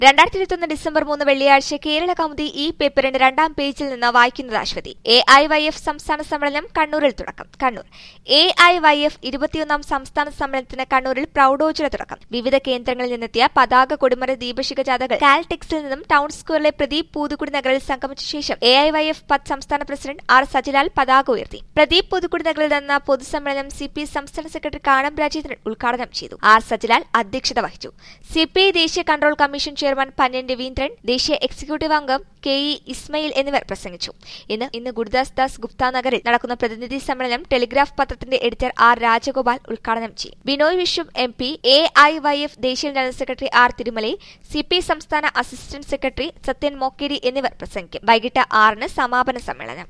രണ്ടായിരത്തി ഇരുപത്തൊന്ന് ഡിസംബർ മൂന്ന് വെള്ളിയാഴ്ച കേരള കൗമുദി ഈ പേപ്പറിന്റെ രണ്ടാം പേജിൽ നിന്ന് വായിക്കുന്നത് Aswathy A I Y F സംസ്ഥാന സമ്മേളനം കണ്ണൂരിൽ തുടക്കം Kannur A I Y F ഇരുപത്തിയൊന്നാം സംസ്ഥാന സമ്മേളനത്തിന് കണ്ണൂരിൽ പ്രൌഢോജ്വല തുടക്കം വിവിധ കേന്ദ്രങ്ങളിൽ നിന്നെത്തിയ പതാക കൊടിമര ദീപശിഖ ജാഥകൾ കാൽടെക്സിൽ നിന്നും ടൌൺ സ്ക്വയറിലെ പ്രദീപ് പൂതുക്കുടി നഗറിൽ സംഗമിച്ച ശേഷം എ ഐ വൈ എഫ് പത്ത് സംസ്ഥാന പ്രസിഡന്റ് ആർ സജിലാൽ പതാക ഉയർത്തി പ്രദീപ് പൂതുക്കുടി നഗറിൽ നടന്ന പൊതുസമ്മേളനം സി പി സംസ്ഥാന സെക്രട്ടറി കാണം രാജേന്ദ്രൻ ഉദ്ഘാടനം ചെയ്തു ആർ സജിലാൽ അധ്യക്ഷത വഹിച്ചു സി പി ഐ ദേശീയ control commission chairman Panniyan Raveendran ദേശീയ എക്സിക്യൂട്ടീവ് അംഗം കെ ഇ ഇസ്മയിൽ എന്നിവർ പ്രസംഗിച്ചു ഇന്ന് ഇന്ന് ഗുരുദാസ് ദാസ് ഗുപ്ത നഗറിൽ നടക്കുന്ന പ്രതിനിധി സമ്മേളനം ടെലിഗ്രാഫ് പത്രത്തിന്റെ എഡിറ്റർ ആർ രാജഗോപാൽ ഉദ്ഘാടനം ചെയ്യും Binoy Viswam M P A I Y F ദേശീയ general secretary R Thirumalai C P സംസ്ഥാന അസിസ്റ്റന്റ് സെക്രട്ടറി സത്യൻ മോക്കേരി എന്നിവർ പ്രസംഗിക്കും വൈകിട്ട് ആറിന് സമാപന സമ്മേളനം